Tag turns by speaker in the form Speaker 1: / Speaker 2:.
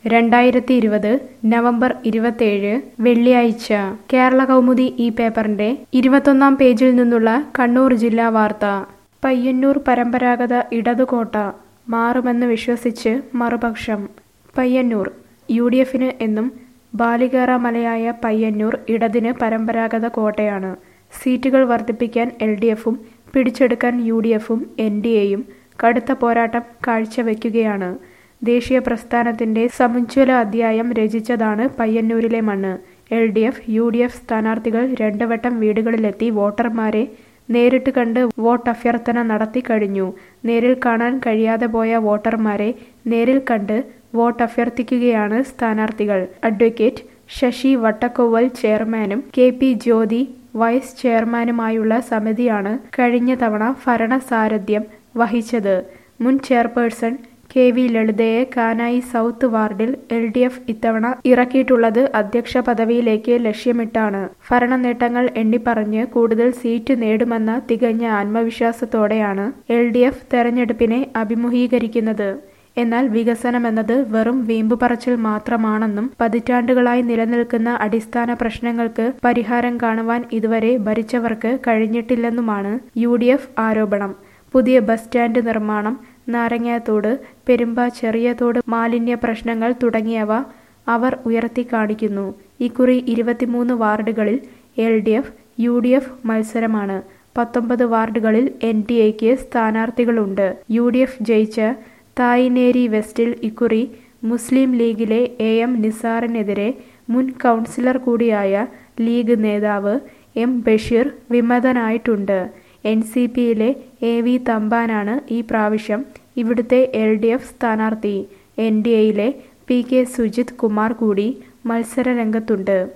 Speaker 1: രണ്ടായിരത്തി ഇരുപത് നവംബർ ഇരുപത്തേഴ് വെള്ളിയാഴ്ച കേരള കൗമുദി ഈ പേപ്പറിന്റെ ഇരുപത്തൊന്നാം പേജിൽ നിന്നുള്ള കണ്ണൂർ ജില്ലാ വാർത്ത പയ്യന്നൂർ പരമ്പരാഗത ഇടതുകോട്ട മാറുമെന്ന് വിശ്വസിച്ച് മറുപക്ഷം പയ്യന്നൂർ യു ഡി എഫിന് എന്നും ബാലികേറ മലയായ പയ്യന്നൂർ ഇടതിന് പരമ്പരാഗത കോട്ടയാണ് സീറ്റുകൾ വർദ്ധിപ്പിക്കാൻ എൽ ഡി എഫും പിടിച്ചെടുക്കാൻ യു ഡി എഫും എൻ ഡി എയും കടുത്ത പോരാട്ടം കാഴ്ചവെക്കുകയാണ് ദേശീയ പ്രസ്ഥാനത്തിന്റെ സമുജ്വല അധ്യായം രചിച്ചതാണ് പയ്യന്നൂരിലെ മണ്ണ് L D F U D F സ്ഥാനാർത്ഥികൾ രണ്ടു വട്ടം വീടുകളിലെത്തി വോട്ടർമാരെ നേരിട്ട് കണ്ട് വോട്ട് അഭ്യർത്ഥന നടത്തി കഴിഞ്ഞു നേരിൽ കാണാൻ കഴിയാതെ പോയ വോട്ടർമാരെ നേരിൽ കണ്ട് വോട്ട് അഭ്യർത്ഥിക്കുകയാണ് സ്ഥാനാർത്ഥികൾ അഡ്വക്കേറ്റ് ശശി വട്ടക്കൊവ്വൽ ചെയർമാനും കെ പി ജ്യോതി വൈസ് ചെയർമാനുമായുള്ള സമിതിയാണ് കഴിഞ്ഞ തവണ ഭരണസാരഥ്യം വഹിച്ചത് മുൻ ചെയർപേഴ്സൺ കെ വി ലളിതയെ കാനായി സൗത്ത് വാർഡിൽ എൽ ഡി എഫ് ഇത്തവണ ഇറക്കിയിട്ടുള്ളത് അധ്യക്ഷ പദവിയിലേക്ക് ലക്ഷ്യമിട്ടാണ് ഭരണ നേട്ടങ്ങൾ എണ്ണിപ്പറഞ്ഞ് കൂടുതൽ സീറ്റ് നേടുമെന്ന തികഞ്ഞ ആത്മവിശ്വാസത്തോടെയാണ് എൽ ഡി എഫ് തെരഞ്ഞെടുപ്പിനെ അഭിമുഖീകരിക്കുന്നത് എന്നാൽ വികസനമെന്നത് വെറും വീമ്പു പറച്ചിൽ മാത്രമാണെന്നും പതിറ്റാണ്ടുകളായി നിലനിൽക്കുന്ന അടിസ്ഥാന പ്രശ്നങ്ങൾക്ക് പരിഹാരം കാണുവാൻ ഇതുവരെ ഭരിച്ചവർക്ക് കഴിഞ്ഞിട്ടില്ലെന്നുമാണ് യു ആരോപണം പുതിയ ബസ് സ്റ്റാൻഡ് നിർമ്മാണം നാരങ്ങാത്തോട് പെരുമ്പ ചെറിയതോട് മാലിന്യ പ്രശ്നങ്ങൾ തുടങ്ങിയവ അവർ ഉയർത്തി കാണിക്കുന്നു ഇക്കുറി ഇരുപത്തിമൂന്ന് വാർഡുകളിൽ L D F U D F മത്സരമാണ് പത്തൊമ്പത് വാർഡുകളിൽ എൻ ഡി എക്ക് സ്ഥാനാർത്ഥികളുണ്ട് യു ഡി എഫ് ജയിച്ച തായിനേരി വെസ്റ്റിൽ ഇക്കുറി മുസ്ലിം ലീഗിലെ എ എം നിസാറിനെതിരെ മുൻ കൗൺസിലർ കൂടിയായ ലീഗ് നേതാവ് എം ബഷീർ വിമതനായിട്ടുണ്ട് എൻ സി പിയിലെ എ വി തമ്പാനാണ് ഈ പ്രാവശ്യം ഇവിടുത്തെ എൽ ഡി എഫ് സ്ഥാനാർത്ഥി എൻ ഡി എയിലെ പി കെ സുജിത് കുമാർ കൂടി മത്സരരംഗത്തുണ്ട്